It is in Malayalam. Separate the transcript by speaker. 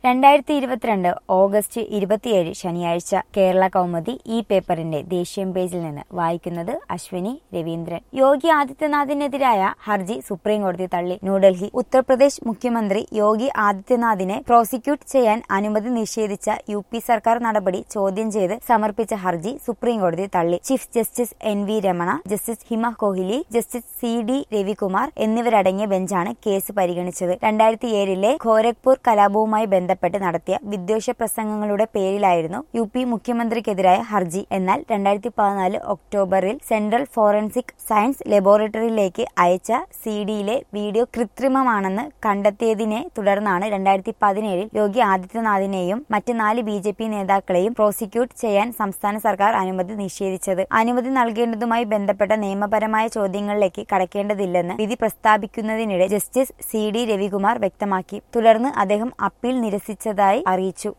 Speaker 1: രണ്ടായിരത്തി ഇരുപത്തിരണ്ട് ഓഗസ്റ്റ് ഇരുപത്തിയേഴ് ശനിയാഴ്ച കേരള കൗമുദി ഈ പേപ്പറിന്റെ ദേശീയം പേജിൽ നിന്ന് വായിക്കുന്നത് അശ്വിനി രവീന്ദ്രൻ യോഗി ആദിത്യനാഥിനെതിരായ ഹർജി സുപ്രീം കോടതി തള്ളി ന്യൂഡൽഹി ഉത്തർപ്രദേശ് മുഖ്യമന്ത്രി യോഗി ആദിത്യനാഥിനെ പ്രോസിക്യൂട്ട് ചെയ്യാൻ അനുമതി നിഷേധിച്ച യു പി സർക്കാർ നടപടി ചോദ്യം ചെയ്ത് സമർപ്പിച്ച ഹർജി സുപ്രീം കോടതി തള്ളി chief justice N V Ramana justice Hima Kohli justice C D Ravikumar എന്നിവരടങ്ങിയ ബെഞ്ചാണ് കേസ് പരിഗണിച്ചത് രണ്ടായിരത്തി ഏഴിലെ ഖോരഗ്പൂർ കലാപവുമായി ബന്ധപ്പെട്ട് നടത്തിയ വിദ്വേഷ പ്രസംഗങ്ങളുടെ പേരിലായിരുന്നു യു പി മുഖ്യമന്ത്രിക്കെതിരായ ഹർജി എന്നാൽ രണ്ടായിരത്തി പതിനാല് ഒക്ടോബറിൽ സെൻട്രൽ ഫോറൻസിക് സയൻസ് ലബോറട്ടറിയിലേക്ക് അയച്ച സി ഡിയിലെ വീഡിയോ കൃത്രിമമാണെന്ന് കണ്ടെത്തിയതിനെ തുടർന്നാണ് രണ്ടായിരത്തി പതിനേഴിൽ യോഗി ആദിത്യനാഥിനെയും മറ്റ് നാല് ബി ജെ പി നേതാക്കളെയും പ്രോസിക്യൂട്ട് ചെയ്യാൻ സംസ്ഥാന സർക്കാർ അനുമതി നിഷേധിച്ചത് അനുമതി നൽകേണ്ടതുമായി ബന്ധപ്പെട്ട നിയമപരമായ ചോദ്യങ്ങളിലേക്ക് കടക്കേണ്ടതില്ലെന്ന് വിധി പ്രസ്താവിക്കുന്നതിനിടെ ജസ്റ്റിസ് സി ഡി രവികുമാർ വ്യക്തമാക്കി തുടർന്ന് അദ്ദേഹം അപ്പീൽ നിരസിച്ചതായി അറിയിച്ചു